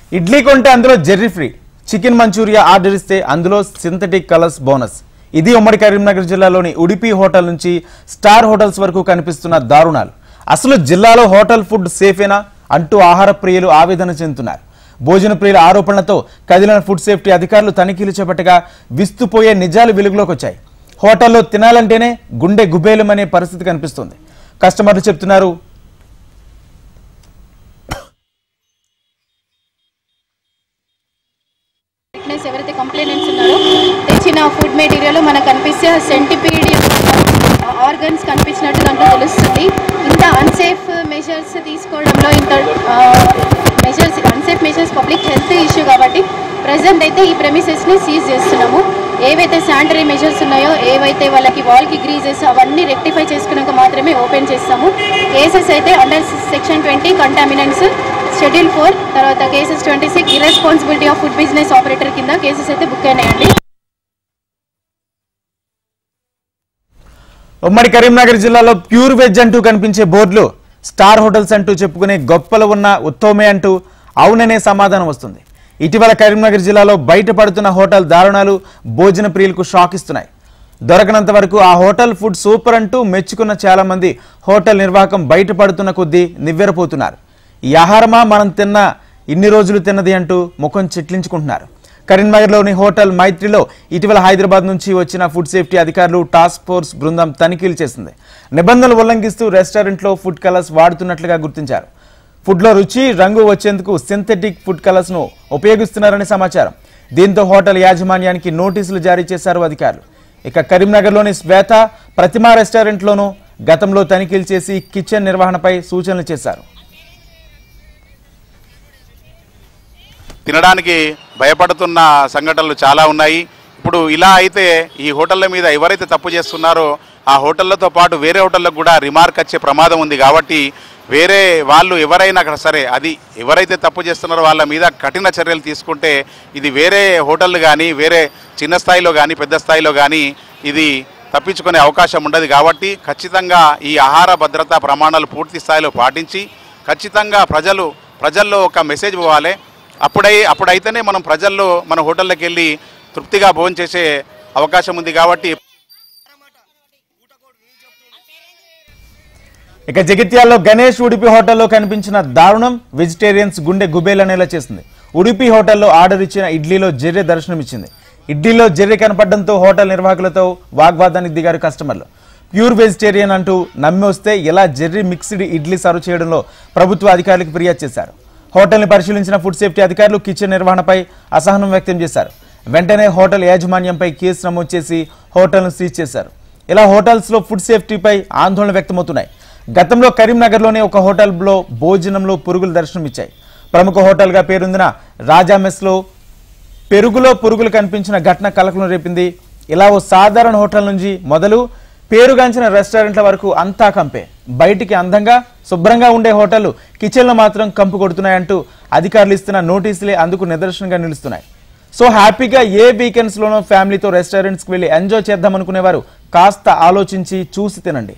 ఇడ్లీ కొంటే అందులో జెర్రీ ఫ్రీ చికెన్ మంచూరియా ఆర్డర్ ఇస్తే అందులో సింథటిక్ కలర్స్ బోనస్ ఇది ఉమ్మడి కరీంనగర్ జిల్లాలోని ఉడిపి హోటల్ నుంచి స్టార్ హోటల్స్ వరకు కనిపిస్తున్న దారుణాలు అసలు జిల్లాలో హోటల్ ఫుడ్ సేఫేనా అంటూ ఆహార ప్రియులు ఆవేదన చెందుతున్నారు భోజన ప్రియుల ఆరోపణలతో కదిలిన ఫుడ్ సేఫ్టీ అధికారులు తనిఖీలు చేపట్టగా విస్తుపోయే నిజాలు వెలుగులోకి వచ్చాయి హోటల్లో తినాలంటేనే గుండె గుబేలమనే పరిస్థితి కనిపిస్తుంది కస్టమర్లు చెప్తున్నారు ఫిట్నెస్ ఎవరైతే కంప్లైనెంట్స్ ఉన్నారో తెచ్చిన ఫుడ్ మెటీరియల్ మనకు కనిపిస్తే సెంటిపీడ్ ఆర్గన్స్ కనిపించినట్టు దాంట్లో తెలుస్తుంది ఇంత అన్సేఫ్ మెజర్స్ తీసుకోవడంలో ఇంత measures unsafe measures public health issue కాబట్టి ప్రజెంట్ అయితే ఈ ప్రెమిసెస్ని సీజ్ చేస్తున్నాము ఏవైతే శానిటరీ మెజర్స్ ఉన్నాయో ఏవైతే వాళ్ళకి వాల్కి గ్రీజెస్ అవన్నీ రెక్టిఫై చేసుకున్నాక మాత్రమే ఓపెన్ చేస్తాము కేసెస్ అయితే under section twenty contaminants schedule four తర్వాత cases twenty six irresponsibility of food business operator కింద కేసెస్ అయితే బుక్ అయినాయండి ఉమ్మడి కరీంనగర్ జిల్లాలో ప్యూర్ వెజ్ అంటూ కనిపించే బోర్డులు స్టార్ హోటల్స్ అంటూ చెప్పుకునే గొప్పలు ఉన్న ఉత్తమే అంటూ అవుననే సమాధానం వస్తుంది ఇటీవల కరీంనగర్ జిల్లాలో బయటపడుతున్న హోటల్ దారుణాలు భోజన ప్రియులకు షాక్ ఇస్తున్నాయి దొరకనంత వరకు ఆ హోటల్ ఫుడ్ సూపర్ అంటూ మెచ్చుకున్న చాలా మంది హోటల్ నిర్వాహకం బయటపడుతున్న కొద్దీ నివ్వెరపోతున్నారు ఈ ఆహారమా మనం తిన్న ఇన్ని రోజులు తిన్నది అంటూ ముఖం చిట్లించుకుంటున్నారు కరీంనగర్లోని హోటల్ మైత్రిలో ఇటీవల హైదరాబాద్ నుంచి వచ్చిన ఫుడ్ సేఫ్టీ అధికారులు టాస్క్ ఫోర్స్ బృందం తనిఖీలు చేసింది నిబంధనలు ఉల్లంఘిస్తూ రెస్టారెంట్లో ఫుడ్ కలర్స్ వాడుతున్నట్లుగా గుర్తించారు ఫుడ్లో రుచి రంగు వచ్చేందుకు సింథటిక్ ఫుడ్ కలర్స్ ను ఉపయోగిస్తున్నారని సమాచారం దీంతో హోటల్ యాజమాన్యానికి నోటీసులు జారీ చేశారు అధికారులు ఇక కరీంనగర్లోని శ్వేత ప్రతిమా రెస్టారెంట్లోనూ గతంలో తనిఖీలు చేసి కిచెన్ నిర్వహణపై సూచనలు చేశారు తినడానికి భయపడుతున్న సంఘటనలు చాలా ఉన్నాయి ఇప్పుడు ఇలా అయితే ఈ హోటళ్ళ మీద ఎవరైతే తప్పు చేస్తున్నారో ఆ హోటళ్లతో పాటు వేరే హోటళ్ళకు కూడా రిమార్క్ వచ్చే ప్రమాదం ఉంది కాబట్టి వేరే వాళ్ళు ఎవరైనా అక్కడ సరే అది ఎవరైతే తప్పు చేస్తున్నారో వాళ్ళ మీద కఠిన చర్యలు తీసుకుంటే ఇది వేరే హోటళ్ళు కానీ వేరే చిన్న స్థాయిలో కానీ పెద్ద స్థాయిలో కానీ ఇది తప్పించుకునే అవకాశం ఉండదు కాబట్టి ఖచ్చితంగా ఈ ఆహార భద్రతా ప్రమాణాలు పూర్తి స్థాయిలో పాటించి ఖచ్చితంగా ప్రజలు ప్రజల్లో ఒక మెసేజ్ పోవాలి అప్పుడై అప్పుడైతేనే మనం ప్రజల్లో మన హోటళ్ళకి వెళ్ళి తృప్తిగా భోజనం చేసే అవకాశం ఉంది కాబట్టి ఇక జగిత్యాల్లో గణేష్ ఉడిపి హోటల్లో కనిపించిన దారుణం వెజిటేరియన్స్ గుండె గుబేలనేలా చేసింది ఉడిపి హోటల్లో ఆర్డర్ ఇచ్చిన ఇడ్లీలో జెర్రీ దర్శనమిచ్చింది ఇడ్లీలో జెర్రీ కనపడడంతో హోటల్ నిర్వాహకులతో వాగ్వాదానికి దిగారు కస్టమర్లు ప్యూర్ వెజిటేరియన్ అంటూ నమ్మి వస్తే ఎలా జెర్రీ మిక్స్డ్ ఇడ్లీ సర్వ్ చేయడంలో ప్రభుత్వ అధికారులకు ఫిర్యాదు చేశారు హోటల్ని పరిశీలించిన ఫుడ్ సేఫ్టీ అధికారులు కిచెన్ నిర్వహణపై అసహనం వ్యక్తం చేశారు వెంటనే హోటల్ యాజమాన్యంపై కేసు నమోదు చేసి హోటల్ను సీజ్ చేశారు ఇలా హోటల్స్లో ఫుడ్ సేఫ్టీపై ఆందోళన వ్యక్తమవుతున్నాయి గతంలో కరీంనగర్లోని ఒక హోటల్లో భోజనంలో పురుగులు దర్శనమిచ్చాయి ప్రముఖ హోటల్గా పేరొందిన రాజా మెస్లో పెరుగులో పురుగులు కనిపించిన ఘటన కలకలం రేపింది ఇలా ఓ సాధారణ హోటల్ నుంచి మొదలు పేరుగాంచిన రెస్టారెంట్ల వరకు అంతా కంపే బయటికి అందంగా శుభ్రంగా ఉండే హోటళ్లు కిచెన్లో మాత్రం కంపు కొడుతున్నాయంటూ అధికారులు ఇస్తున్న నోటీసులే అందుకు నిదర్శనంగా నిలుస్తున్నాయి సో హ్యాపీగా ఏ వీకెండ్స్లోనో ఫ్యామిలీతో రెస్టారెంట్స్కి వెళ్ళి ఎంజాయ్ చేద్దాం అనుకునేవారు కాస్త ఆలోచించి చూసి తినండి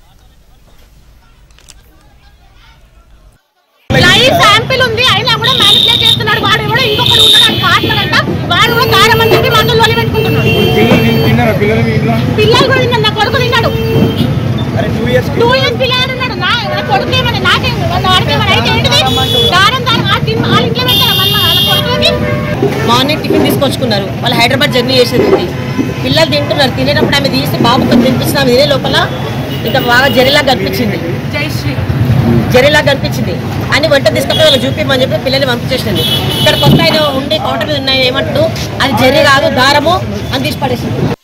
లైవ్ శాంపిల్ ఉంది అయినా కూడా మ్యానిపులేట్ చేస్తున్నాడు వాడు కూడా ఇంకొకడు ఉన్నాడు పార్ట్నర్ అంట వాడు కూడా కారం అని చెప్పి మందులు వలి పెట్టుకుంటున్నాడు పిల్లలు కూడా తిన్నాడు నా కొడుకు తిన్నాడు టూ ఇయర్స్ పిల్లలు ఉన్నాడు నా నా కొడుకు ఏమన్నా నాకే వాడికి ఏమన్నా అయితే ఏంటిది దారం దారం ఆ తిన్ వాళ్ళ ఇంట్లో పెట్టారా మన వాళ్ళ కొడుకుని మార్నింగ్ టిఫిన్ తీసుకొచ్చుకున్నారు వాళ్ళు హైదరాబాద్ జర్నీ చేసేది ఉంది పిల్లలు తింటున్నారు తినేటప్పుడు ఆమె తీసి బాబుతో తినిపిస్తున్న ఆమె తినే లోపల ఇంకా బాగా జరిలా కనిపించింది జరిలా కనిపించింది అని వంట తీసుకపోయి వాళ్ళు చూపిమని చెప్పి పిల్లల్ని పంపించేసింది ఇక్కడ కొత్త ఆయన ఉండి కౌంటర్ మీద ఉన్నాయి ఏమంటాడు అది జర్రీ కాదు దారము అని తీసి పడేసింది